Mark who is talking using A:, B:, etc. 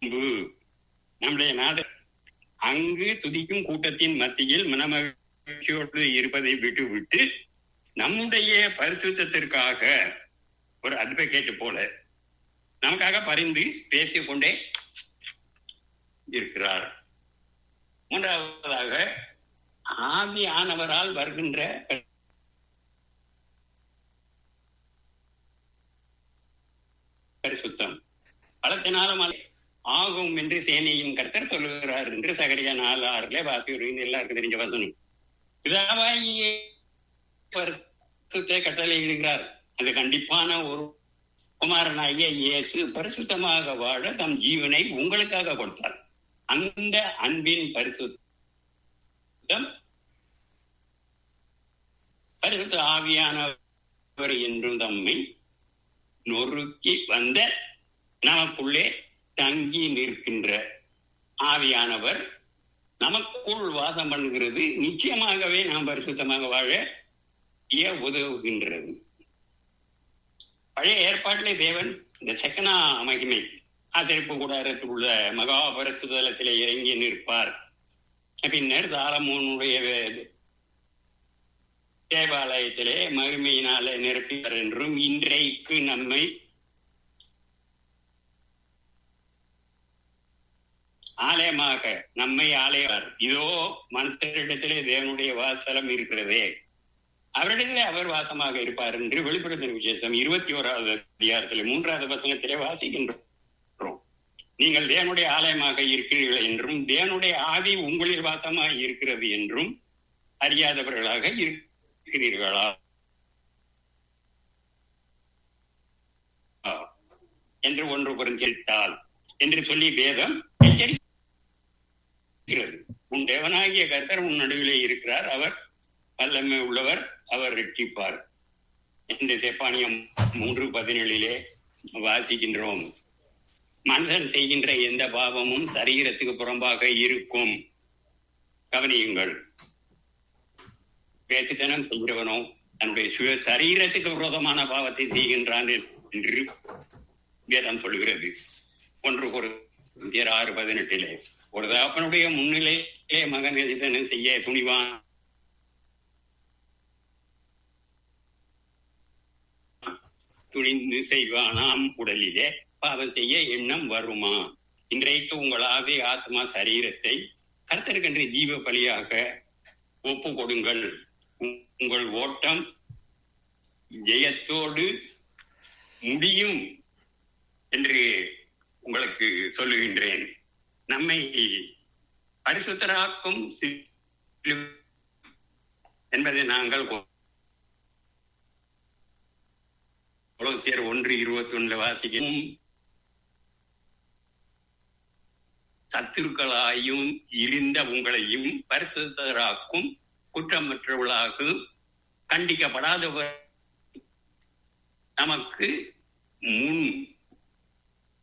A: நம்முடைய நாத அங்கு துதிக்கும் கூட்டத்தின் மத்தியில் மனமகிழ்ச்சியோடு இருப்பதை விட்டு விட்டு நம்முடைய பரிசுத்தத்திற்காக ஒரு அட்வொகேட் போல நமக்காக பரிந்து பேசிக் கொண்டே இருக்கிறார் மூன்றாவதாக ஆவியானவரால் வருகின்ற பரிசுத்தம் பலத்தினாலும் அல்ல, ஆகும் என்று சேனையின் கர்த்தர் சொல்லுகிறார் என்று சகரியா நாலு ஆறுல வாசிக்கிறீங்க எல்லாருக்கும் தெரிஞ்ச வசனம் பிதாவாகிய பரிசுத்தை கட்டளை இடுகிறார் அது கண்டிப்பான ஒரு குமாரனாகிய இயேசு பரிசுத்தமாக வாழ தம் ஜீவனை உங்களுக்காக கொடுத்தார் அந்த அன்பின் பரிசுத்தம் பரிசுத்த ஆவியானவர் என்றும் தம்மை நொறுக்கி வந்த நமக்குள்ளே தங்கி நிற்கின்ற ஆவியானவர் நமக்குள் வாசம் பண்ணுகிறது நிச்சயமாகவே நாம் பரிசுத்தமாக வாழ இய உதவுகின்றது பழைய ஏற்பாட்டிலே தேவன் இந்த செக்கனா மகிமை ஆசிரிப்பு கூடாரத்தில் உள்ள மகாபரிசுதலத்திலே இறங்கி நிற்பார் பின்னர் சாலமோனுடைய வே- தேவாலயத்திலே மகிமையினாலே நிரப்பினார் என்றும் இன்றைக்கு நம்மை ஆலயமாக நம்மை ஆலயர் இதோ மனத்தரிடத்திலே தேவனுடைய வாசலம் இருக்கிறதே அவரிடத்திலே அவர் வாசமாக இருப்பார் என்று வெளிப்படுத்தின விசேஷம் இருபத்தி ஓராவது அதிகாரத்திலே மூன்றாவது வசனத்திலே வாசிக்கின்றோம் நீங்கள் தேவனுடைய ஆலயமாக இருக்கிறீர்கள் என்றும் தேவனுடைய ஆவி உங்களில் வாசமாக இருக்கிறது என்றும் அறியாதவர்களாக இருக்கிறீர்களா என்று ஒன்று புரிஞ்சிட்டால் என்று சொல்லி வேதம் எச்சரிக்கிறது உன் தேவனாகிய கர்த்தர் உன் நடுவிலே இருக்கிறார் அவர் வல்லமை உள்ளவர் அவர் ரட்சிப்பார் என்று செப்பானியம் மூன்று பதினேழிலே வாசிக்கின்றோம் மனிதன் செய்கின்ற எந்த பாவமும் சரீரத்துக்கு புறம்பாக இருக்கும் கவனியுங்கள் பேசித்தனம் செய்கிறவனோ தன்னுடைய சுய சரீரத்துக்கு விரோதமான பாவத்தை செய்கின்றான் என்று வேதம் சொல்கிறது ஒன்று ஒரு ஆறு பதினெட்டிலே ஒரு தகப்பனுடைய முன்னிலையிலே மகன் எதிர்த்தனம் செய்ய துணிவான் துணிந்து செய்வானாம் உடலிலே பாவம் செய்ய எண்ணம் வருமா இன்றைக்கு உங்கள் ஆவி ஆத்மா சரீரத்தை கர்த்தருக்கென்று ஜீவ பலியாக ஒப்பு கொடுங்கள் உ- உங்கள் ஓட்டம் ஜெயத்தோடு முடியும் என்று உங்களுக்கு சொல்லுகின்றேன் நம்மை பரிசுத்தராக்கும் சிலுவை என்பதை நாங்கள் கொ- கொலோசியர் ஒன்று இருபத்தி ஒண்ணுல வாசிக்கும் சத்துருக்களாயும் இருந்த உங்களையும் பரிசுத்தராக்கும் குற்றமற்றவர்களாக கண்டிக்கப்படாதவர் நமக்கு முன்